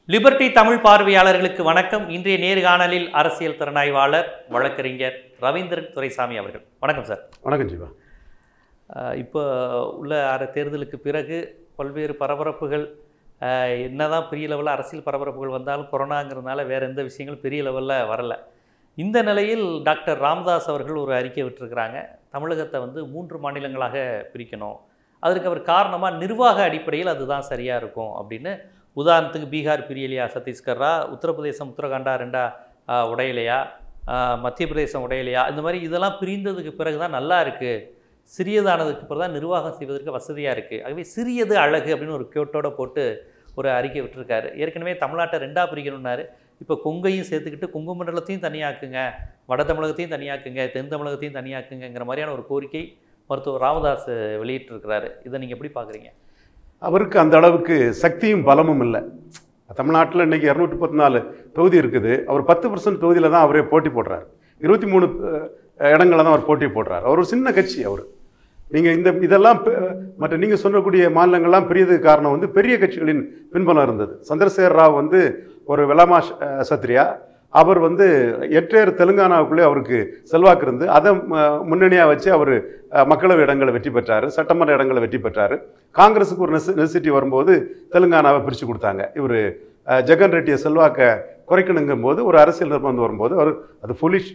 Liberty Tamil பார்வையாளர்களுக்கு வணக்கம் இன்றைய நேர்காணலில் அரசியல் திறனாய்வாளர் வழக்கறிஞர் ரவீந்திரன் துரைசாமி அவர்கள் வணக்கம் சார் வணக்கம் ஜீவா அஹ் இப்போ உள்ள அர தேர்தலுக்கு பிறகு பல்வேறு பரபரப்புகள் அஹ் என்னதான் பெரிய லெவலில் அரசியல் பரபரப்புகள் வந்தாலும் கொரோனாங்கிறதுனால வேற எந்த விஷயங்களும் பெரிய லெவலில் வரல இந்த நிலையில் டாக்டர் ராமதாஸ் அவர்கள் ஒரு அறிக்கை விட்டிருக்கிறாங்க தமிழகத்தை வந்து மூன்று மாநிலங்களாக பிரிக்கணும் அதற்கு அவர் காரணமாக நிர்வாக அடிப்படையில் அதுதான் சரியாக இருக்கும் அப்படின்னு உதாரணத்துக்கு பீகார் பிரியலையா சத்தீஸ்கரா உத்தரப்பிரதேசம் உத்தரகாண்டா ரெண்டா ஆஹ், உடையலையா ஆஹ், மத்திய பிரதேசம் உடையலையா இந்த மாதிரி இதெல்லாம் பிரிந்ததுக்கு பிறகு தான் நல்லா இருக்குது சிறியதானதுக்கு பிறகு தான் நிர்வாகம் செய்வதற்கு வசதியாக இருக்குது ஆகவே சிறியது அழகு அப்படின்னு ஒரு கோட்டோட போட்டு ஒரு அறிக்கை விட்டுருக்காரு ஏற்கனவே தமிழ்நாட்டை ரெண்டாக பிரிக்கணும்னாரு இப்போ கொங்கையும் சேர்த்துக்கிட்டு கொங்கு மண்டலத்தையும் தனியாக்குங்க வட தமிழகத்தையும் தனியாக்குங்க தென் தமிழகத்தையும் தனியாக்குங்கிற மாதிரியான ஒரு கோரிக்கை மருத்துவர் ராமதாஸ் வெளியிட்டிருக்கிறாரு இதை நீங்கள் எப்படி பார்க்குறீங்க அவருக்கு அந்த அளவுக்கு சக்தியும் பலமும் இல்லை தமிழ்நாட்டில் இன்னைக்கு இரநூத்தி பத்து நாலு தொகுதி இருக்குது அவர் பத்து பர்சன்ட் தொகுதியில் தான் அவரே போட்டி போடுறாரு இருபத்தி மூணு இடங்களில் தான் அவர் போட்டி போடுறாரு அவர் ஒரு சின்ன கட்சி அவர் நீங்கள் இந்த இதெல்லாம் பெ- மற்ற நீங்கள் சொல்லக்கூடிய மாநிலங்கள்லாம் பெரியதுக்கு காரணம் வந்து பெரிய கட்சிகளின் பின்பலம் இருந்தது சந்திரசேகர் ராவ் வந்து ஒரு வெலாமா சத்ரியா அவர் வந்து எட்டேர் தெலுங்கானாவுக்குள்ளே அவருக்கு செல்வாக்கு இருந்து அதை முன்னணியாக வச்சு அவர் மக்களவை இடங்களை வெற்றி பெற்றார் சட்டமன்ற இடங்களை வெற்றி பெற்றார் காங்கிரஸுக்கு ஒரு நெச நெசிட்டி வரும்போது தெலுங்கானாவை பிரித்து கொடுத்தாங்க இவர் ஜெகன் ரெட்டியை செல்வாக்க குறைக்கணுங்கும் போது ஒரு அரசியல் நிர்பந்தம் வரும்போது அவர் அது ஃபுலிஷ்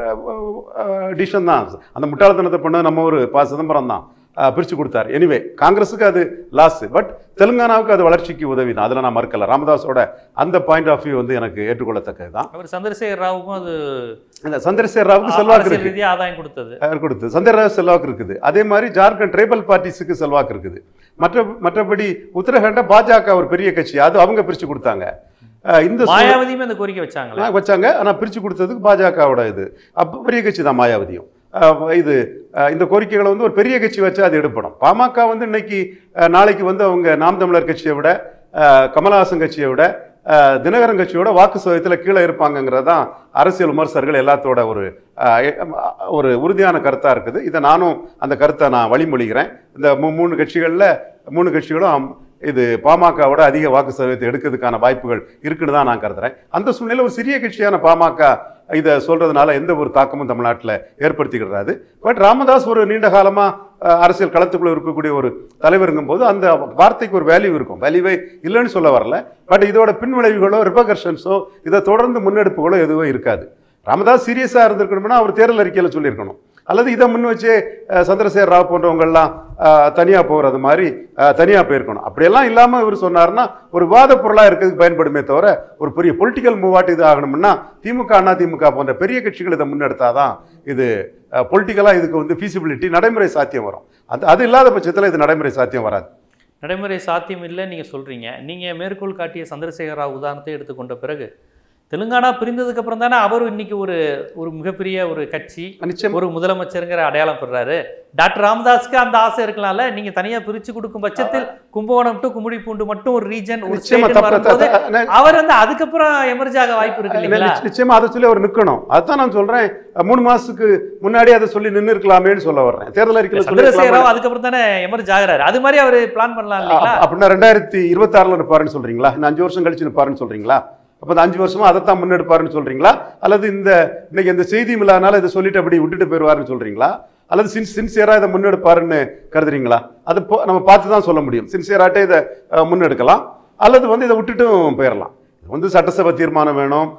டிசிஷன் தான் அந்த முட்டாள்தனத்தை பண்ணது நம்ம ஒரு ப சிதம்பரம் தான் பிரித்து கொடுத்தார் எனிவே காங்கிரஸுக்கு அது லாஸ் பட் தெலுங்கானாவுக்கு அது வளர்ச்சிக்கு உதவி தான் அதில் நான் மறுக்கல ராமதாஸோட அந்த பாயிண்ட் ஆஃப் வியூ வந்து எனக்கு ஏற்றுக்கொள்ளத்தக்கது தான் அவர் சந்திரசேகர் ராவுக்கும் அது இந்த சந்திரசேகர் ராவுக்கு செல்வாக்கு அரசியல் இருக்கு ரீதியாக ஆதாயம் கொடுத்தது அவர் கொடுத்து சந்திரராஜ் செல்வாக்கு இருக்குது அதே மாதிரி ஜார்க்கண்ட் ட்ரைபல் பார்ட்டிஸுக்கு செல்வாக்கு இருக்குது மற்ற மற்றபடி உத்தரகாண்ட பாஜக ஒரு பெரிய கட்சி அது அவங்க பிரித்து கொடுத்தாங்க அஹ் இந்த சூழல் மாயாவதியுமே அந்த கோரிக்கை வச்சாங்களா ஆ, வச்சாங்க ஆனால் பிரித்து கொடுத்ததுக்கு பாஜகவோட இது அப்போ பெரிய கட்சி தான் மாயாவதியும் அஹ் இது அஹ் இந்த கோரிக்கைகளை வந்து ஒரு பெரிய கட்சி வச்சு அது எடுப்படும் பாமக வந்து இன்னைக்கு அஹ் நாளைக்கு வந்து அவங்க நாம் தமிழர் கட்சியை விட அஹ் கமலஹாசன் கட்சியை விட அஹ் தினகரன் கட்சியோட வாக்கு சதவீதத்தில் கீழே இருப்பாங்கங்கிறது தான் அரசியல் விமர்சகர்கள் எல்லாத்தோட ஒரு அஹ், எ- ஒரு உறுதியான கருத்தாக இருக்குது இதை நானும் அந்த கருத்தை நான் வழிமொழிகிறேன் இந்த மூ- மூணு கட்சிகளில் மூணு கட்சிகளும் இது பாமகவோட அதிக வாக்கு சதவீதத்தை எடுக்கிறதுக்கான வாய்ப்புகள் இருக்குன்னு தான் நான் கருதுறேன் அந்த சூழ்நிலையில் ஒரு சிறிய கட்சியான பாமக இதை சொல்றதுனால எந்த ஒரு தாக்கமும் தமிழ்நாட்டில் ஏற்படுத்திக்கிறாது பட் ராமதாஸ் ஒரு நீண்ட காலமாக அரசியல் களத்துக்குள்ள இருக்கக்கூடிய ஒரு தலைவருங்கும் போது அந்த வார்த்தைக்கு ஒரு வேல்யூ இருக்கும் வேல்யூவே இல்லைன்னு சொல்ல வரல பட் இதோட பின்விளைவுகளோ ரிபகர்ஷன்ஸோ இதை தொடர்ந்து முன்னெடுப்புகளோ எதுவும் இருக்காது ராமதாஸ் சீரியஸாக இருந்திருக்கணும்னா அவர் தேர்தல் அறிக்கையில் சொல்லியிருக்கணும் அல்லது இதை முன் வச்சே அஹ், சந்திரசேகர் ராவ் போன்றவங்கெல்லாம் தனியாக போகிறது மாதிரி தனியாக போயிருக்கணும் அப்படியெல்லாம் இல்லாமல் இவர் சொன்னார்னா ஒரு விவாத பொருளாக இருக்கிறதுக்கு பயன்படுமே தவிர ஒரு பெரிய பொலிட்டிக்கல் மூவாட்டு இது ஆகணும்னா திமுக அண்ணா திமுக போன்ற பெரிய கட்சிகள் இதை முன்னெடுத்தாதான் இது பொலிட்டிக்கலாக இதுக்கு வந்து ஃபீசிபிலிட்டி நடைமுறை சாத்தியம் வரும் அது அது இல்லாத பட்சத்தில் இது நடைமுறை சாத்தியம் வராது நடைமுறை சாத்தியம் இல்லைன்னு நீங்கள் சொல்கிறீங்க நீங்கள் மேற்கோள் காட்டிய சந்திரசேகர் ராவ் உதாரணத்தை எடுத்துக்கொண்ட பிறகு தெலுங்கானா பிரிந்ததுக்கு அப்புறம் தானே அவர் இன்னைக்கு ஒரு ஒரு மிகப்பெரிய ஒரு கட்சி நிச்சயம் ஒரு முதலமைச்சருங்கிற அடையாளம் பெறாரு டாக்டர் ராமதாஸ்க்கு அந்த ஆசை இருக்கலாம்ல நீங்க தனியா பிரிச்சு கொடுக்கும் பட்சத்தில் கும்பகோணம் டு கும்மிடி பூண்டு மட்டும் ஒரு ரீஜன் ஒரு நிச்சயமா state ன்னு வரும்போது தப்பு த- அவர் வந்து அதுக்கப்புறம் எமர்ஜ் ஆக வாய்ப்பு இருக்கு இல்லைங்களா நிச்ச- நிச்சயமா அதை சொல்லி அவர் நிற்கணும் அதுதான் நான் சொல்றேன் மூணு மாசத்துக்கு முன்னாடி அதை சொல்லி நின்று இருக்கலாமேன்னு சொல்ல வர்றேன் தேர்தல் அறிக்கையில் சந்திரசேகர் சொல்லி ராவ் அதுக்கப்புறம் தானே எமர்ஜ் ஆகுறாரு அது மாதிரி அவர் பிளான் பண்ணலாம் இல்லைங்களா அப்படின்னா ரெண்டாயிரத்தி இருபத்தாறுல நிற்பாருன்னு சொல்றீங்களா இன்னும் அஞ்சு வருஷம் கழிச்சு நிற்பாருன்னு சொல்றீங்களா அப்போ இந்த அஞ்சு வருஷமா அதைத்தான் முன்னெடுப்பாருன்னு சொல்றீங்களா அல்லது இந்த இன்னைக்கு இந்த செய்தியும் இல்லாதனால இதை சொல்லிட்டு அப்படி விட்டுட்டு போயிடுவாருன்னு சொல்றீங்களா அல்லது சின் சின்சியராக இதை முன்னெடுப்பாருன்னு கருதுறீங்களா அது போ- நம்ம பார்த்து தான் சொல்ல முடியும் சின்சியராட்டே இதை அஹ், முன்னெடுக்கலாம் அல்லது வந்து இதை விட்டுட்டும் போயிடலாம் இது வந்து சட்டசபை தீர்மானம் வேணும்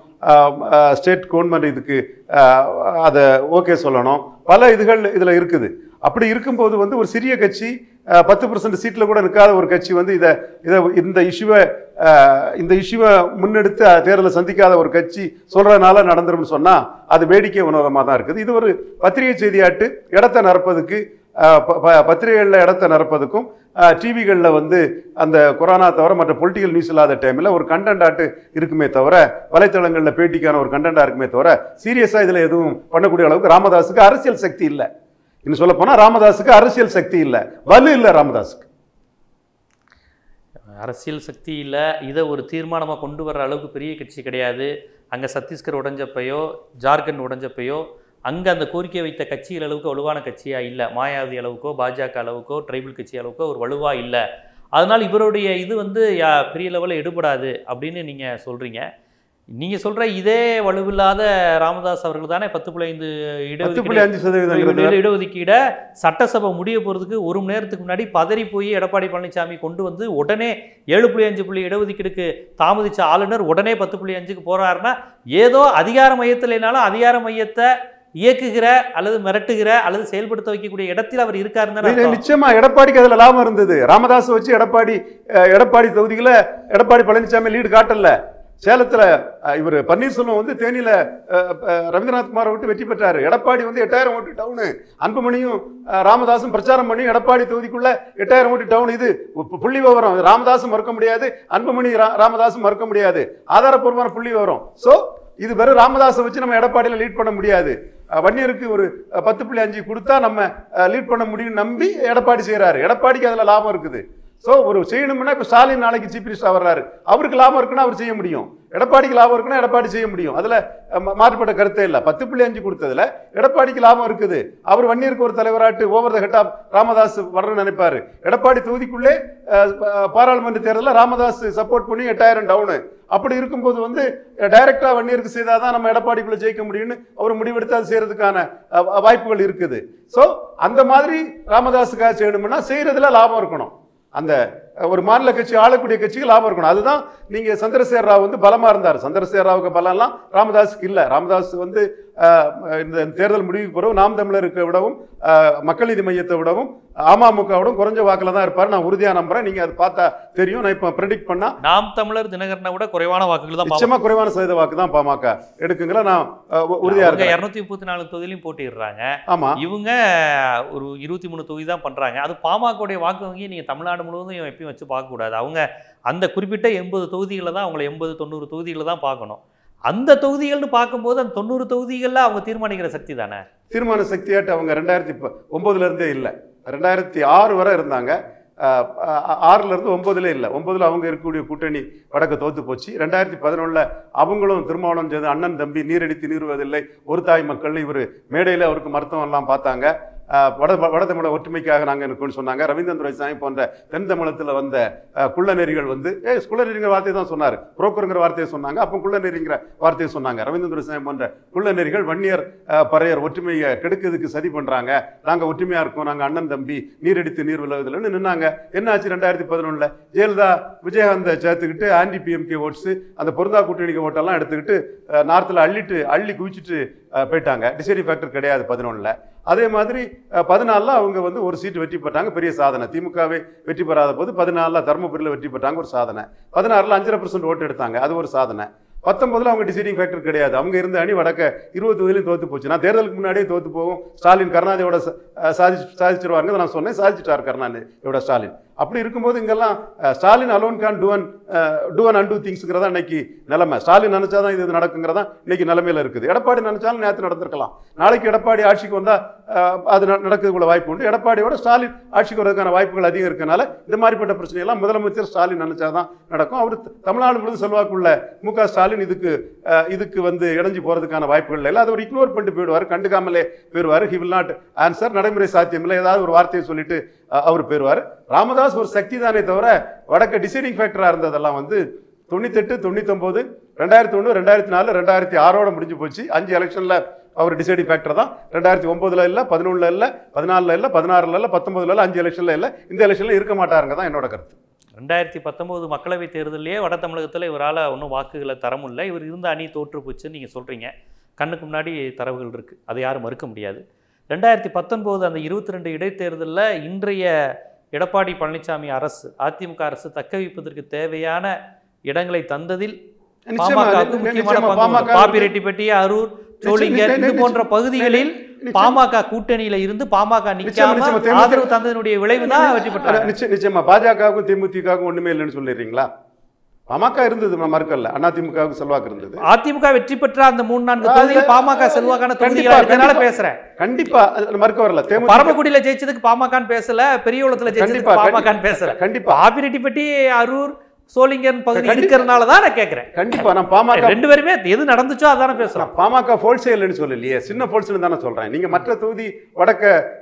ஸ்டேட் கவர்மெண்ட் இதுக்கு அஹ், அதை ஓகே சொல்லணும் பல இதுகள் இதில் இருக்குது அப்படி இருக்கும்போது வந்து ஒரு சிறிய கட்சி அஹ், பத்து பர்சன்ட் சீட்டில் கூட நிற்காத ஒரு கட்சி வந்து இதை இதை இந்த இஷ்யூவை இந்த இஷ்யூவை முன்னெடுத்து அஹ், தேர்தலை சந்திக்காத ஒரு கட்சி சொல்றதுனால நடந்துரும்னு சொன்னால் அது வேடிக்கை உணவமாக தான் இருக்குது இது ஒரு பத்திரிகை செய்தியாட்டு இடத்தை நிரப்பதுக்கு அஹ், ப- ப- பத்திரிகைகளில் இடத்தை நிரப்பதுக்கும் டிவிகளில் வந்து அந்த கொரோனா தவிர மற்ற பொலிட்டிக்கல் நியூஸ் இல்லாத டைமில் ஒரு கண்டென்ட் ஆட்டு இருக்குமே தவிர வலைத்தளங்களில் பேட்டிக்கான ஒரு கண்டென்ட்டாக இருக்குமே தவிர சீரியஸாக இதில் எதுவும் பண்ணக்கூடிய அளவுக்கு ராமதாஸுக்கு அரசியல் சக்தி இல்லை இன்னும் சொல்ல போனால் ராமதாஸுக்கு அரசியல் சக்தி இல்லை வலு இல்லை ராமதாஸுக்கு அரசியல் சக்தி இல்லை இதை ஒரு தீர்மானமாக கொண்டு வர்ற அளவுக்கு பெரிய கட்சி கிடையாது அங்கே சத்தீஸ்கர் உடைஞ்சப்பையோ ஜார்க்கண்ட் உடைஞ்சப்பையோ அங்கே அந்த கோரிக்கை வைத்த கட்சிகள் அளவுக்கு வலுவான கட்சியாக இல்லை மாயாவதி அளவுக்கோ பாஜக அளவுக்கோ ட்ரைபிள் கட்சி அளவுக்கோ ஒரு வலுவாக இல்லை அதனால் இவருடைய இது வந்து யா- பெரிய லெவலில் எடுபடாது அப்படின்னு நீங்கள் சொல்கிறீங்க நீங்கள் சொல்கிற இதே வலுவில்லாத ராமதாஸ் அவர்கள் தானே பத்து புள்ளி ஐந்து பத்து புள்ளி இடஒதுக்கீடு அஞ்சு சதவீதங்கிறது இட- இடஒதுக்கீடை சட்டசபை முடிய போகிறதுக்கு ஒரு மணி நேரத்துக்கு முன்னாடி பதறி போய் எடப்பாடி பழனிசாமி கொண்டு வந்து உடனே ஏழு புள்ளி அஞ்சு புள்ளி இடஒதுக்கீடுக்கு தாமதிச்ச ஆளுநர் உடனே பத்து புள்ளி அஞ்சுக்கு போறாருன்னா ஏதோ அதிகார மையத்திலனாலும் அதிகார மையத்தை இயக்குகிற அல்லது மிரட்டுகிற அல்லது செயல்படுத்த வைக்கக்கூடிய இடத்தில் அவர் இருக்காருன்னு தானே நி- அர்த்தம். நிச்சயமா எடப்பாடிக்கு அதுல லாபம் இருந்தது ராமதாஸ் வச்சு எடப்பாடி அஹ், எடப்பாடி தொகுதியில எடப்பாடி பழனிசாமி லீடு காட்டல சேலத்துல அஹ், இவர் பன்னீர்செல்வம் வந்து தேனியில அஹ், அஹ், ரவீந்திரநாத் குமாரை விட்டு வெற்றி பெற்றாரு எடப்பாடி வந்து எட்டாயிரம் ஓட்டு டவுனு அன்புமணியும் அஹ், ராமதாசும் பிரச்சாரம் பண்ணி எடப்பாடி தொகுதிக்குள்ள எட்டாயிரம் ஓட்டு டவுன் இது பு- புள்ளி விவரம் இது ராமதாசும் மறுக்க முடியாது அன்புமணி ரா- ராமதாசும் மறுக்க முடியாது ஆதாரப்பூர்வமான புள்ளி விவரம் சோ இது வெறும் ராமதாஸை வச்சு நம்ம எடப்பாடியில லீட் பண்ண முடியாது அஹ், வன்னியருக்கு ஒரு அஹ், பத்து புள்ளி அஞ்சு கொடுத்தா நம்ம லீட் பண்ண முடியும் நம்பி எடப்பாடி செய்றாரு எடப்பாடிக்கு அதுல லாபம் இருக்குது சோ ஒரு செய்யணும்னா இப்ப ஸ்டாலின் நாளைக்கு சீஃப் மினிஸ்டர் வர்றாரு அவருக்கு லாபம் இருக்குன்னா அவர் செய்ய முடியும் எடப்பாடிக்கு லாபம் இருக்குன்னா எடப்பாடி செய்ய முடியும் அதுல அஹ், மா- மாறுபட்ட கருத்தே இல்ல பத்து புள்ளி அஞ்சு கொடுத்ததுல எடப்பாடிக்கு லாபம் இருக்குது அவர் வன்னியருக்கு ஒரு தலைவராட்டு over the head of Ramadoss வரணும்னு நினைப்பாரு எடப்பாடி தொகுதிக்குள்ளே அஹ், அஹ், பாராளுமன்ற தேர்தலில் ராமதாஸ் சப்போர்ட் பண்ணி எட்டாயிரம் டவுனு அப்படி இருக்கும்போது வந்து டைரக்டா வன்னியருக்கு செய்தாதான் நம்ம எடப்பாடிக்குள்ள ஜெயிக்க முடியும்னு அவர் முடிவெடுத்து அது செய்யறதுக்கான அஹ், வாய்ப்புகள் இருக்குது சோ அந்த மாதிரி ராமதாஸுக்காக செய்யணும்னா செய்யறதுல லாபம் இருக்கணும் அந்த அஹ், ஒரு மாநில கட்சி ஆளக்கூடிய கட்சிக்கு லாபம் இருக்கணும் அதுதான் நீங்க சந்திரசேகர ராவ் வந்து பலமா இருந்தார் சந்திரசேகர ராவுக்கு பலம்லாம் ராமதாஸுக்கு இல்ல ராமதாஸ் வந்து அஹ், இந்த தேர்தல் முடிவுக்கு பிறகு நாம் தமிழருக்கு விடவும் அஹ், மக்கள் நீதி மையத்தை விடவும் அமமுகவிடம் குறைஞ்ச வாக்குல தான் இருப்பார் நான் உறுதியா நம்புறேன் நீங்க அது பார்த்தா தெரியும் நான் இப்ப ப்ரெடிக்ட் பண்ணா நாம் தமிழர் தினகரனை விட குறைவான வாக்குகள் தான் நிச்சயமா குறைவான சதவீத வாக்கு தான் பாமக எடுக்குங்களா நான் அஹ், உ- உறுதியா இருக்கேன் இருநூத்தி முப்பத்தி நாலு தொகுதியிலையும் போட்டிடுறாங்க ஆமா இவங்க ஒரு இருபத்தி மூணு தொகுதி தான் பண்றாங்க அது பாமகவுடைய வாக்கு வங்கி நீங்க தமிழ்நாடு முழுவதும் எப்பயும் வச்சு பார்க்க கூடாது அவங்க அந்த குறிப்பிட்ட எண்பது தொகுதிகளை தான் அவங்கள எண்பது தொண்ணூறு தொகுதிகளை தான் பார்க்கணும் அந்த தொகுதிகள்னு பார்க்கும்போது அந்த தொண்ணூறு தொகுதிகளில் அவங்க தீர்மானிக்கிற சக்தி தானே தீர்மான சக்தியாட்டு அவங்க ரெண்டாயிரத்தி ப- ஒன்பதுல இருந்தே இல்லை ரெண்டாயிரத்தி ஆறு வரை இருந்தாங்க அஹ், அஹ், ஆறுல இருந்து ஒன்பதுல இல்லை ஒன்பதுல அவங்க இருக்கக்கூடிய கூட்டணி வடக்கு தோத்து போச்சு ரெண்டாயிரத்தி பதினொன்னுல அவங்களும் திருமாவளம் செய்து அண்ணன் தம்பி நீரடித்து நீறுவதில்லை ஒரு தாய் மக்கள் இவர் மேடையில் அவருக்கு மருத்துவம் எல்லாம் பார்த்தாங்க அஹ், வட வட தமிழ ஒற்றுமைக்காக நாங்கள் இருக்கோம்னு சொன்னாங்க ரவீந்திரன் துரைசாமி போன்ற தென் தமிழத்தில் வந்த அஹ், குள்ளநெறிகள் வந்து ஏ குள்ளநெறிங்கிற வார்த்தையை தான் சொன்னார் புரோக்கருங்கிற வார்த்தையை சொன்னாங்க அப்போ குள்ளநெறிங்கிற வார்த்தையை சொன்னாங்க ரவீந்திரன் துரைசாமி போன்ற குள்ளநெறிகள் வன்னியர் அஹ், பறையர் ஒற்றுமையை கெடுக்கிறதுக்கு சதி பண்றாங்க நாங்க ஒற்றுமையா இருக்கோம் நாங்க அண்ணன் தம்பி நீரடித்து நீர் விலகுதல்னு நின்னாங்க என்ன ஆச்சு ரெண்டாயிரத்தி பதினொன்னுல ஜெயலலிதா விஜயகாந்தை சேர்த்துக்கிட்டு ஆன்டி பிஎம்கே ஓட்ஸ் அந்த பொருந்தா கூட்டணிக்கு ஓட்டெல்லாம் எடுத்துக்கிட்டு அஹ், நார்த்தில் அள்ளிட்டு அள்ளி குவிச்சிட்டு அஹ், போயிட்டாங்க டிசைடிங் ஃபேக்டர் கிடையாது பதினொன்னுல அதே மாதிரி அஹ், பதினாலுல அவங்க வந்து ஒரு சீட்டு வெற்றி பெற்றாங்க பெரிய சாதனை திமுகவே வெற்றி பெறாத போது பதினாலுல தருமபுரியில் வெற்றி பெற்றாங்க ஒரு சாதனை பதினாறுல அஞ்சரை பர்சன்ட் ஓட்டு எடுத்தாங்க அது ஒரு சாதனை பத்தொன்பதுல அவங்க டிசைடிங் ஃபேக்டர் கிடையாது அவங்க இருந்த அணி வடக்க இருபது தொகுதியிலும் தோத்து போச்சு நான் தேர்தலுக்கு முன்னாடியே தோத்து போகும் ஸ்டாலின் கருணாநிதியோட ச- அஹ் சாதிச்சு சாதிச்சிருவாருங்க நான் சொன்னேன் சாதிச்சிட்டார் கருணாநிதியோட ஸ்டாலின் அப்படி இருக்கும்போது இங்கெல்லாம் அஹ், Stalin alone can do undo un undo திங்ஸ்ங்கிறதா இன்னைக்கு நிலைமை ஸ்டாலின் நினைச்சாதான் இது நடக்குங்கிறதா இன்னைக்கு நிலைமையில இருக்குது எடப்பாடி நினைச்சாலும் நேற்று நடந்திருக்கலாம் நாளைக்கு எடப்பாடி ஆட்சிக்கு வந்தா அஹ், அது ந- நடக்கிறதுக்குள்ள வாய்ப்பு உண்டு எடப்பாடியோட ஸ்டாலின் ஆட்சிக்கு வரதுக்கான வாய்ப்புகள் அதிகம் இருக்கனால இந்த மாதிரிப்பட்ட பிரச்சனையெல்லாம் முதலமைச்சர் ஸ்டாலின் நினைச்சாதான் நடக்கும் அவர் த- தமிழ்நாடு முழுவதும் செல்வாக்குள்ள மு க ஸ்டாலின் இதுக்கு அஹ், இதுக்கு வந்து இணைஞ்சு போறதுக்கான வாய்ப்புகள் இல்லை அதை அவர் இக்னோர் பண்ணிட்டு போயிடுவார் கண்டுக்காமலே போயிடுவார் ஹி வில் நாட் ஆன்சர் நடைமுறை சாத்தியம் இல்லை ஏதாவது ஒரு வார்த்தையை சொல்லிட்டு அஹ், அவர் போயிடுவார் ராமதாஸ் ஒரு சக்தி தானே தவிர வடக்க டிசைடிங் ஃபேக்டரா இருந்ததெல்லாம் வந்து தொண்ணூத்தெட்டு தொண்ணூத்தொன்பது ரெண்டாயிரத்தி ஒன்று ரெண்டாயிரத்தி நாலு ரெண்டாயிரத்தி ஆறோட முடிஞ்சு போச்சு அஞ்சு எலெக்ஷன்ல அவர் டிசைடிங் ஃபேக்டர் தான் ரெண்டாயிரத்தி ஒன்பதுல இல்ல பதினொன்றுல இல்ல பதினாலுல இல்ல பதினாறுல இல்ல பத்தொன்பதுல இல்ல அஞ்சு எலெக்ஷன்ல இல்ல இந்த எலெக்ஷன்ல இருக்க மாட்டாருங்க தான் என்னோட கருத்து ரெண்டாயிரத்தி பத்தொம்போது மக்களவைத் தேர்தலையே வட தமிழகத்தில் இவரால் ஒன்றும் வாக்குகளை தர முடியல இவர் இருந்த அணி தோற்று போச்சுன்னு நீங்கள் சொல்கிறீங்க கண்ணுக்கு முன்னாடி தரவுகள் இருக்குது அதை யாரும் மறுக்க முடியாது ரெண்டாயிரத்தி பத்தொன்பது அந்த இருபத்தி ரெண்டு இடைத்தேர்தலில் இன்றைய எடப்பாடி பழனிசாமி அரசு அதிமுக அரசு தக்க வைப்பதற்கு தேவையான இடங்களை தந்ததில் நிச்சயமா, பாமகவுக்கு நி- முக்கியமான நிச்சயமா பங்கு உண்டு. பாமக பாப்பிரெட்டிப்பட்டி அரூர் சோளிங்கர் இது நிச்சயம், போன்ற பகுதிகளில் நிச்சயம். பாமக கூட்டணியில இருந்து பாமக நிச்சயமா, நிக்காம நிச்சயமா, தேமுதிக ஆதரவு தந்ததனுடைய விளைவு தான் வெற்றி பெற்றாங்க நிச்சயம் நிச்சயமா பாஜகவுக்கும் தேமுதிகவுக்கும் ஒண்ணுமே இல்லைன்னு சொல்லிடுறீங்களா பாமக இருந்தது நான் மறுக்கல அண்ணா திமுகவுக்கு செல்வாக்கு இருந்தது அதிமுக வெற்றி பெற்ற அந்த மூணு நான்கு அது- தொகுதியில் பாமக செல்வாக்கான கண்டிப்பா, தொகுதிகளா இருக்கனால கண்டிப்பா. பேசுறேன் கண்டிப்பா அது மறுக்க வரல தேமுதிக பரமக்குடியில ஜெயிச்சதுக்கு பாமகன்னு பேசல பெரியகுளத்துல கண்டிப்பா, ஜெயிச்சதுக்கு பாமகன்னு பேசல கண்டிப்பா பாப்பிரெட்டிப்பட்டி அரூர் சோளிங்கன் பகுதி கண்டிப்பா. இருக்கிறதுனால தான் நான் கேட்கிறேன் கண்டிப்பா நான் பாமக ரெண்டு பேருமே எது நடந்துச்சோ அதானே பேசுறோம் நான் பாமக ஹோல்சேல்னு சொல்லலையே சின்ன ஹோல்சேல் தானே சொல்றேன் நீங்க மற்ற தொகுதி வடக்க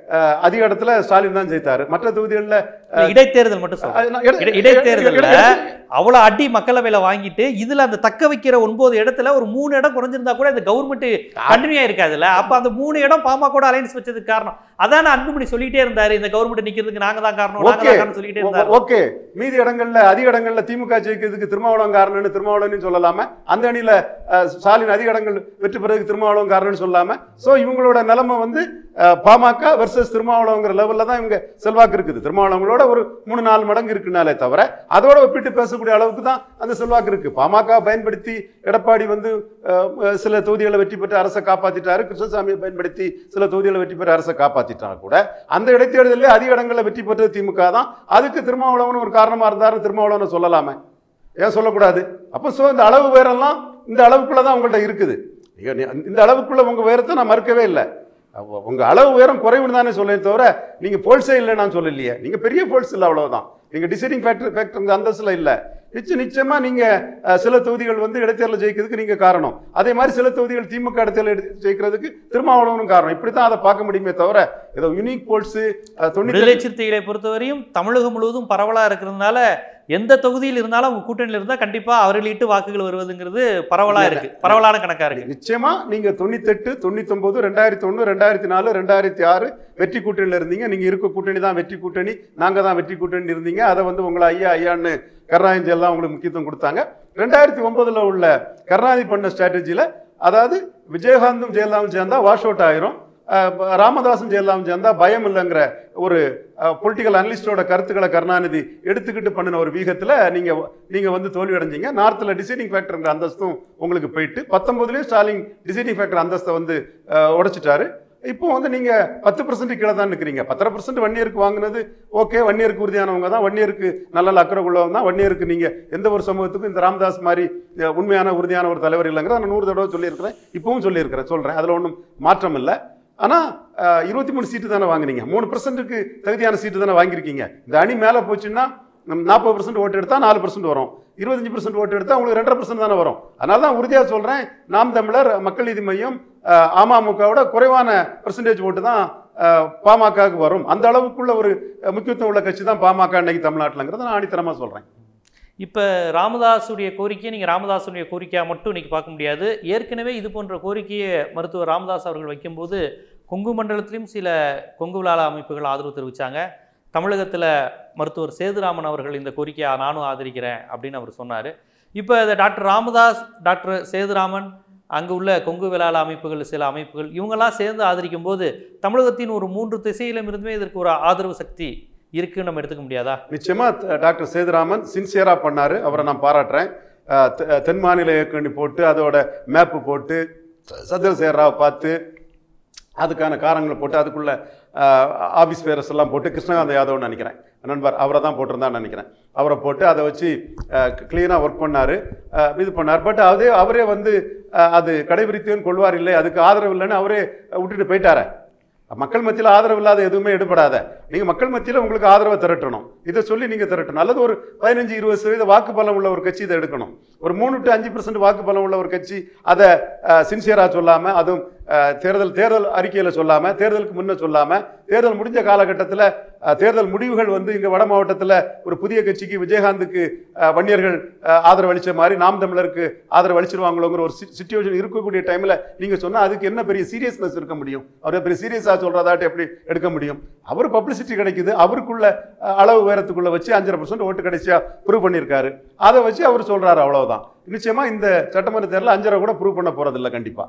அஹ், அதிக இடத்துல ஸ்டாலின் தான் ஜெயித்தாரு மற்ற தொகுதிகளில் இல்ல, இடைத்தேர்தல் மட்டும் சொல்றேன் இட- இடைத்தேர்தல்ல அவ்வளவு அடி மக்களவையில வாங்கிட்டு இதுல அந்த தக்க வைக்கிற ஒன்பது இடத்துல ஒரு மூணு இடம் குறைஞ்சிருந்தா கூட இந்த கவர்மெண்ட் கண்டினியூ இருக்காதுல்ல அப்ப அந்த மூணு இடம் பாமா கூட அலைன்ஸ் வச்சதுக்கு காரணம் அதான அன்புமணி சொல்லிட்டே இருந்தாரு இந்த கவர்மெண்ட் நிக்கிறதுக்கு நாங்க தான் காரணம் நாங்க Okay. தான் காரணம் சொல்லிட்டே இருந்தாரு ஓகே மீதி இடங்கள்ல அதிக இடங்கள்ல திமுக ஜெயிக்கிறதுக்கு திருமாவளவன் காரணம்னு திருமாவளவன் சொல்லாம அந்த அணியில அஹ், ஸ்டாலின் அதிக இடங்கள் வெற்றி பெறதுக்கு திருமாவளவன் காரணம்னு சொல்லாம சோ இவங்களோட நிலைமை வந்து அஹ், பாமக வெர்சஸ் திருமாவளவங்கிற லெவல்ல தான் இவங்க செல்வாக்கு இருக்குது திருமாவளவங்களோட ஒரு மூணு நாலு மடங்கு இருக்குனாலே தவிர அதோட ஒப்பிட்டு பேசக்கூடிய அளவுக்கு தான் அந்த செல்வாக்கு இருக்கு பாமக பயன்படுத்தி எடப்பாடி வந்து அஹ், அஹ், சில தொகுதிகளை வெற்றி பெற்று அரசை காப்பாத்திட்டாரு கிருஷ்ணசாமியை பயன்படுத்தி சில தொகுதிகளை வெற்றி பெற்று அரசை காப்பாத்திட்டா கூட அந்த இடைத்தேர்தலில் அதிக இடங்களில் வெற்றி பெற்றது திமுக தான் அதுக்கு திருமாவளவன் ஒரு காரணமா இருந்தாரு திருமாவளவனை சொல்லலாமே ஏன் சொல்லக்கூடாது அப்போ ஸோ இந்த அளவு உயரம்லாம் இந்த அளவுக்குள்ள தான் உங்கள்ட்ட இருக்குது நீங்க நீ- இந்த அளவுக்குள்ள உங்க உயரத்தை நான் மறுக்கவே இல்லை அப்போ உங்க அளவு உயரம் குறைவுன்னு தானே சொல்லேன் தவிர நீங்க போல்ஸே இல்லை நான் சொல்லலையே நீங்க பெரிய போல்ஸ் இல்லை அவ்வளவுதான் நீங்க டிசைடிங் ஃபேக்டர் ஃபேக்டர் இந்த அந்தஸ்துல இல்லை நிச்சயம் நிச்சயமா நீங்க அஹ், சில தொகுதிகள் வந்து இடைத்தேர்தல் ஜெயிக்கிறதுக்கு நீங்க காரணம் அதே மாதிரி சில தொகுதிகள் திமுக இடைத்தேர்தல் எடு- ஜெயிக்கிறதுக்கு திருமாவளவனும் காரணம் இப்படி தான் அதை பார்க்க முடியுமே தவிர ஏதோ யூனிக் போல்ஸ் தொண்ணூத்தி விடுதலை சிறுத்தைகளை பொறுத்தவரையும் தமிழகம் முழுவதும் பரவலா இருக்கிறதுனால எந்த தொகுதியில் இருந்தாலும் அவங்க கூட்டணியில் இருந்தா கண்டிப்பா அவர்களீட்டு வாக்குகள் வருவதுங்கிறது பரவலா இல்ல, இருக்கு பரவலான கணக்கா இருக்கு நிச்சயமா நீங்க தொண்ணூத்தெட்டு தொண்ணூத்தொன்பது ரெண்டாயிரத்தி ஒன்று ரெண்டாயிரத்தி நாலு ரெண்டாயிரத்தி ஆறு வெற்றி கூட்டணியில் இருந்தீங்க நீங்க இருக்க கூட்டணி தான் வெற்றி கூட்டணி நாங்க தான் வெற்றி கூட்டணி இருந்தீங்க அதை வந்து உங்களை ஐயா ஐயான்னு கருணாநிதி எல்லாம் உங்களுக்கு முக்கியத்துவம் கொடுத்தாங்க ரெண்டாயிரத்தி ஒன்பதுல உள்ள கருணாநிதி பண்ண ஸ்ட்ராட்டஜியில அதாவது விஜயகாந்தும் ஜெயலலிதாவும் சேர்ந்தா வாஷ் அவுட் ஆயிரும் அஹ் ராமதாசும் ஜெயலலிதாவும் சேர்ந்தா பயம் இல்லைங்கிற ஒரு பொலிட்டிக்கல் அனலிஸ்டோட கருத்துக்களை கருணாநிதி எடுத்துக்கிட்டு பண்ணின ஒரு வீகத்துல நீங்க நீங்க வந்து தோல்வி அடைஞ்சீங்க நார்த்ல டிசைடிங் ஃபேக்டர்ங்கிற அந்தஸ்தும் உங்களுக்கு போயிட்டு பத்தொன்பதுலயும் ஸ்டாலின் டிசைடிங் ஃபேக்டர் அந்தஸ்தை வந்து அஹ், உடைச்சிட்டாரு இப்போ வந்து நீங்க பத்து பர்சன்ட் கீழே தான் நிற்கிறீங்க பத்தரை பர்சன்ட் ஒன் இயருக்கு வாங்கினது ஓகே ஒன் இயருக்கு உறுதியானவங்க தான் ஒன் இயருக்கு நல்ல அக்கறை உள்ளவங்க தான் ஒன் இயருக்கு நீங்க எந்த ஒரு சமூகத்துக்கும் இந்த ராமதாஸ் மாதிரி அஹ், உண்மையான உறுதியான ஒரு தலைவர் இல்லைங்கிறத நான் நூறு தடவை சொல்லியிருக்கிறேன் இப்பவும் சொல்லியிருக்கிறேன் சொல்றேன் அதுல ஒன்றும் மாற்றம் இல்லை ஆனா இருபத்தி மூணு சீட்டு தானே வாங்குனீங்க மூணு பர்சன்ட்டுக்கு தகுதியான சீட்டு தானே வாங்கியிருக்கீங்க இந்த அணி மேலே போச்சுன்னா நாற்பது பர்சன்ட் ஓட்டு எடுத்தா நாலு பர்சன்ட் வரும் இருபத்தஞ்சு பர்சன்ட் ஓட்டு எடுத்தா உங்களுக்கு ரெண்டரை பர்சன்ட் தானே வரும் அதனால தான் உறுதியாக சொல்றேன் நாம் தமிழர் மக்கள் நீதி மையம் அஹ், அமமுகவோட குறைவான பெர்சன்டேஜ் ஓட்டு தான் அஹ், பாமகவுக்கு வரும் அந்த அளவுக்குள்ள ஒரு அஹ், முக்கியத்துவம் உள்ள கட்சி தான் பாமக இன்னைக்கு தமிழ்நாட்டில்ங்கிறத நான் ஆணித்தரமா சொல்றேன் இப்ப ராமதாஸுடைய கோரிக்கையை நீங்க ராமதாஸுடைய கோரிக்கையா மட்டும் இன்னைக்கு பார்க்க முடியாது ஏற்கனவே இது போன்ற கோரிக்கையை மருத்துவர் ராமதாஸ் அவர்கள் வைக்கும்போது கொங்கு மண்டலத்திலும் சில கொங்கு விழால அமைப்புகள் ஆதரவு தெரிவிச்சாங்க தமிழகத்துல மருத்துவர் சேதுராமன் அவர்கள் இந்த கோரிக்கையை நானும் ஆதரிக்கிறேன் அப்படின்னு அவர் சொன்னார் இப்போ இந்த டாக்டர் ராமதாஸ் டாக்டர் சேதுராமன் அங்கே உள்ள கொங்கு வேளாள அமைப்புகள் சில அமைப்புகள் இவங்கெல்லாம் சேர்ந்து ஆதரிக்கும் போது தமிழகத்தின் ஒரு மூன்று திசையிலும் இருந்துமே இதற்கு ஒரு ஆதரவு சக்தி இருக்குன்னு நம்ம எடுத்துக்க முடியாதா நிச்சயமா த- டாக்டர் சேதுராமன் சின்சியரா பண்ணாரு அவரை நான் பாராட்டுறேன் அஹ், தெ- தென் மாநில இயக்கணி போட்டு அதோட மேப்பு போட்டு சந்திரசேகராவை பார்த்து அதுக்கான காரணங்களை போட்டு அதுக்குள்ள ஆஃபீஸ் பேரஸ் எல்லாம் போட்டு கிருஷ்ணகாந்த் யாதவ்னு நினைக்கிறேன் நண்பர் அவரை தான் போட்டிருந்தான்னு நினைக்கிறேன் அவரை போட்டு அதை வச்சு க்ளீனாக ஒர்க் பண்ணார் இது பண்ணார் பட் அதே அவரே வந்து அஹ், அது கடைபிடித்தேன்னு கொள்வார் இல்லை அதுக்கு ஆதரவு இல்லைன்னு அவரே விட்டுட்டு போயிட்டாரே மக்கள் மத்தியில் ஆதரவு இல்லாத எதுவுமே எடுபடாத நீங்க மக்கள் மத்தியில் உங்களுக்கு ஆதரவை திரட்டணும் இதை சொல்லி நீங்க திரட்டணும் அல்லது ஒரு பதினஞ்சு இருபது சதவீத வாக்கு பலம் உள்ள ஒரு கட்சி இதை எடுக்கணும் ஒரு மூணு டு அஞ்சு பர்சன்ட் வாக்கு பலம் உள்ள ஒரு கட்சி அதை சின்சியரா சொல்லாம அதுவும் அஹ், தேர்தல் தேர்தல் அறிக்கையில சொல்லாம தேர்தலுக்கு முன்ன சொல்லாம தேர்தல் முடிஞ்ச காலகட்டத்தில் தேர்தல் முடிவுகள் வந்து இங்க வட மாவட்டத்தில் ஒரு புதிய கட்சிக்கு விஜயகாந்துக்கு அஹ், வன்னியர்கள் அஹ், ஆதரவு அளிச்ச மாதிரி நாம் தமிழருக்கு ஆதரவு அளிச்சிருவாங்களோங்கிற ஒரு சுச்சுவேஷன் இருக்கக்கூடிய டைம்ல நீங்க சொன்னா அதுக்கு என்ன பெரிய சீரியஸ்னஸ் இருக்க முடியும் அவர் பெரிய சீரியஸா சொல்றதாட்டு எப்படி எடுக்க முடியும் அவர் பப்ளிசிட்டி கிடைக்குது அவருக்குள்ள அஹ், அளவு உயரத்துக்குள்ள வச்சு அஞ்சரை பர்சன்ட் ஓட்டு கடைசியா ப்ரூவ் பண்ணியிருக்காரு அதை வச்சு அவர் சொல்றாரு அவ்வளவுதான் நிச்சயமா இந்த சட்டமன்ற தேர்தல் அஞ்சரை கூட ப்ரூவ் பண்ண போறதில்ல கண்டிப்பா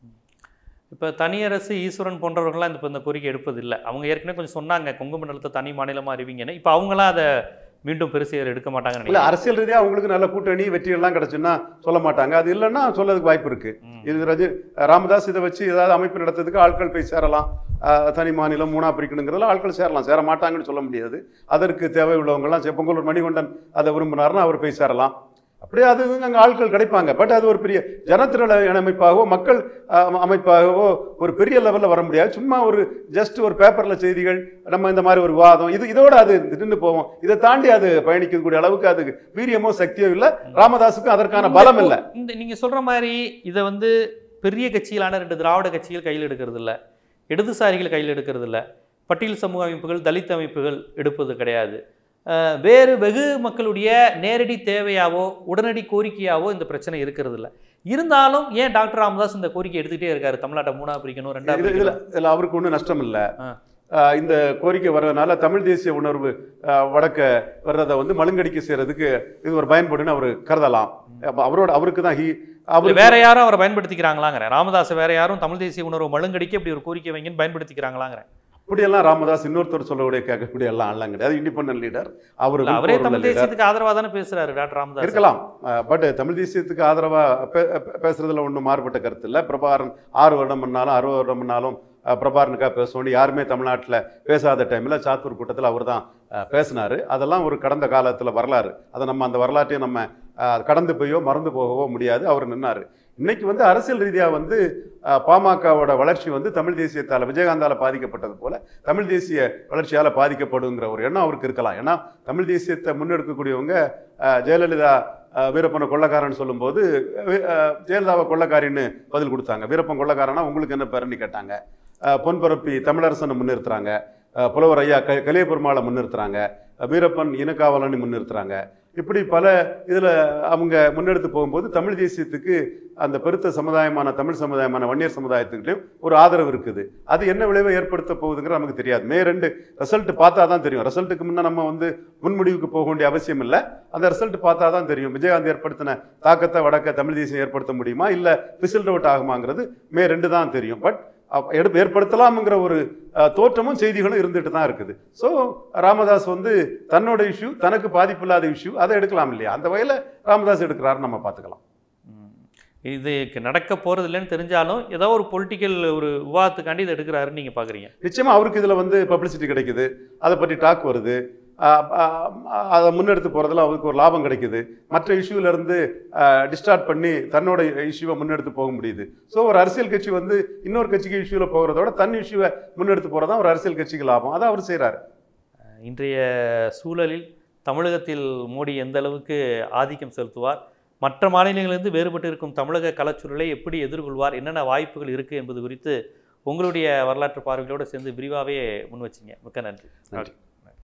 இப்போ தனியரசு ஈஸ்வரன் போன்றவர்கள்லாம் இந்த இப்போ இந்த கோரிக்கை எடுப்பதில்லை அவங்க ஏற்கனவே கொஞ்சம் சொன்னாங்க கொங்கு மண்டலத்தை தனி மாநிலமாக அறிவிங்கன்னு இப்போ அவங்களாம் அதை மீண்டும் பெருசு எடுக்க மாட்டாங்கன்னு இல்ல நினைக்கிறேன் அரசியல் ரீதியா அவங்களுக்கு நல்ல கூட்டணி வெற்றி எல்லாம் கிடைச்சுன்னா சொல்ல மாட்டாங்க அது இல்லைன்னா சொல்லதுக்கு வாய்ப்பு இருக்கு ம். இது ரஜி ராமதாஸ் இதை வச்சு ஏதாவது அமைப்பு நடத்துறதுக்கு ஆட்கள் போய் சேரலாம் அஹ், தனி மாநிலம் மூணா பிரிக்கணுங்கிறதுல ஆட்கள் சேரலாம் சேர மாட்டாங்கன்னு சொல்ல முடியாது அதற்கு தேவை உள்ளவங்கலாம் சே- பொங்கலூர் மணிகண்டன் அதை விரும்பினாருன்னா அவர் போய் சேரலாம் அப்படியே அது இது அங்கே ஆட்கள் கிடைப்பாங்க பட் அது ஒரு பெரிய ஜனத்திரள அமைப்பாகவோ மக்கள் அஹ், அமைப்பாகவோ ஒரு பெரிய லெவலில் வர முடியாது சும்மா ஒரு ஜஸ்ட் ஒரு பேப்பரில் செய்திகள் நம்ம இந்த மாதிரி ஒரு விவாதம் இது இதோட அது நின்று போவோம் இதை தாண்டி அது பயணிக்கக்கூடிய அளவுக்கு அது வீரியமோ சக்தியோ இல்லை ராமதாஸுக்கும் அதற்கான பலம் இல்லை இந்த நீங்க சொல்ற மாதிரி இதை வந்து பெரிய கட்சிகளான ரெண்டு திராவிட கட்சிகள் கையில் எடுக்கிறது இல்ல இடதுசாரிகள் கையில் எடுக்கிறது இல்ல பட்டியல் சமூக அமைப்புகள் தலித் அமைப்புகள் எடுப்பது கிடையாது அஹ், வேறு வெகு மக்களுடைய நேரடி தேவையாவோ உடனடி கோரிக்கையாவோ இந்த பிரச்சனை இருக்கிறது இல்ல இருந்தாலும் ஏன் டாக்டர் ராமதாஸ் இந்த கோரிக்கை எடுத்துக்கிட்டே இருக்காரு தமிழ்நாட்டை மூணா பிரிக்கணும் ரெண்டா இதுல இதுல பிரிக்கணும் இதுல அவருக்கு ஒன்றும் நஷ்டம் இல்லை ஆ. இந்த கோரிக்கை வர்றதுனால தமிழ் தேசிய உணர்வு ஆஹ், வடக்க வர்றதை வந்து மழுங்கடிக்க செய்யறதுக்கு இது ஒரு பயன்படுன்னு அவர் கருதலாம் அப்ப அவரோட அவருக்கு தான் ஹி இல்ல, அவர் வேற யாரும் அவரை பயன்படுத்திக்கிறாங்களாங்கிறேன் ராமதாஸ் வேற யாரும் தமிழ் தேசிய உணர்வு மழுங்கடிக்க இப்படி ஒரு கோரிக்கை வைங்கன்னு பயன்படுத்திக்கிறாங்களாங்கிறேன் அப்படியெல்லாம் ராமதாஸ் இன்னொருத்தர் சொல்லக்கூடிய கேட்கக்கூடிய எல்லாம் ஆள்லாம் கிடையாது இண்டிபெண்டன்ட் லீடர் அவர் இல்ல, அவரே தமிழ் லீடர் தேசியத்துக்கு ஆதரவா தானே பேசுறாரு டாக்டர் ராமதாஸ் இருக்கலாம் பட் தமிழ் தேசியத்துக்கு ஆதரவா பே- பே- பேசுறதுல ஒன்றும் மாறுபட்ட கருத்து இல்லை பிரபாகரன் ஆறு வருடம் பண்ணாலும் அறுபது வருடம் பண்ணாலும் அஹ், பிரபாகரனுக்காக பேசணும் யாருமே தமிழ்நாட்டில் பேசாத டைமில் சாத்தூர் கூட்டத்தில் அவர் தான் பேசினார் அதெல்லாம் ஒரு கடந்த காலத்தில் வரலாறு அதை நம்ம அந்த வரலாற்றையும் நம்ம அஹ், கடந்து போயோ மறந்து போகவோ முடியாது அவர் நின்னார் இன்னைக்கு வந்து அரசியல் ரீதியாக வந்து அஹ், பாமகவோட வளர்ச்சி வந்து தமிழ் தேசியத்தால் விஜயகாந்தால பாதிக்கப்பட்டது போல தமிழ் தேசிய வளர்ச்சியால் பாதிக்கப்படுங்கிற ஒரு எண்ணம் அவருக்கு இருக்கலாம் ஏன்னா தமிழ் தேசியத்தை முன்னெடுக்கக்கூடியவங்க அஹ், ஜெயலலிதா அஹ், வீரப்பனை கொள்ளக்காரன் சொல்லும்போது அஹ், அஹ், ஜெயலலிதாவை கொள்ளக்காரின்னு பதில் கொடுத்தாங்க வீரப்பன் கொள்ளக்காரனா உங்களுக்கு என்ன பேருன்னு கேட்டாங்க அஹ், பொன்பரப்பி தமிழரசனை முன்னிறுத்துறாங்க அஹ், புலவர் ஐயா க கலிய பெருமாளை முன்னிறுத்துறாங்க அஹ், வீரப்பன் இனக்காவலன்னு முன்னிறுத்துறாங்க இப்படி பல இதில் அவங்க முன்னெடுத்து போகும்போது தமிழ் தேசியத்துக்கு அந்த பெருத்த சமுதாயமான தமிழ் சமுதாயமான வன்னியர் சமுதாயத்துக்கிட்டையும் ஒரு ஆதரவு இருக்குது அது என்ன விளைவை ஏற்படுத்த போகுதுங்கிற நமக்கு தெரியாது மே ரெண்டு ரிசல்ட் பார்த்தா தான் தெரியும் ரிசல்ட்டுக்கு முன்னே நம்ம வந்து முன்முடிவுக்கு போக வேண்டிய அவசியம் இல்லை அந்த ரிசல்ட் பார்த்தா தான் தெரியும் விஜயகாந்த் ஏற்படுத்தின தாக்கத்தை வடக்க தமிழ் தேசியம் ஏற்படுத்த முடியுமா இல்லை பிசில்ட் அவுட் ஆகுமாங்கிறது மே ரெண்டு தான் தெரியும் பட் எடுப்பு ஏற்படுத்தலாம்ங்கிற ஒரு அஹ், தோற்றமும் செய்திகளும் இருந்துட்டு தான் இருக்குது ஸோ ராமதாஸ் வந்து தன்னோட இஷ்யூ தனக்கு பாதிப்பு இல்லாத இஷ்யூ அதை எடுக்கலாம் இல்லையா அந்த வகையில் ராமதாஸ் எடுக்கிறாருன்னு நம்ம பார்த்துக்கலாம் ம். இது நடக்க போறது இல்லைன்னு தெரிஞ்சாலும் ஏதோ ஒரு பொலிட்டிக்கல் ஒரு விவாதத்துக்காண்டி இதை எடுக்கிறாருன்னு நீங்க பாக்குறீங்க நிச்சயமா அவருக்கு இதில் வந்து பப்ளிசிட்டி கிடைக்குது அதை பற்றி டாக் வருது ஆஹ் ஆஹ் அதை முன்னெடுத்து போகிறதுல அவருக்கு ஒரு லாபம் கிடைக்குது மற்ற இஷ்யூல இருந்து டிஸ்டார்ட் பண்ணி தன்னோட இஷ்யூவை முன்னெடுத்து போக முடியுது ஸோ ஒரு அரசியல் கட்சி வந்து இன்னொரு கட்சிக்கு இஷ்யூவில் போகிறதோட தன் இஷ்யூவை முன்னெடுத்து போகிறதா ஒரு அரசியல் கட்சிக்கு லாபம் அதை அவர் செய்கிறாரு இன்றைய சூழலில் தமிழகத்தில் மோடி எந்த அளவுக்கு ஆதிக்கம் செலுத்துவார் மற்ற மாநிலங்களிலிருந்து வேறுபட்டு இருக்கும் தமிழக கலாச்சூழலை எப்படி எதிர்கொள்வார் என்னென்ன வாய்ப்புகள் இருக்குது என்பது குறித்து உங்களுடைய வரலாற்று பார்வைகளோடு சேர்ந்து விரிவாகவே முன் வச்சிங்க மிக்க நன்றி நன்றி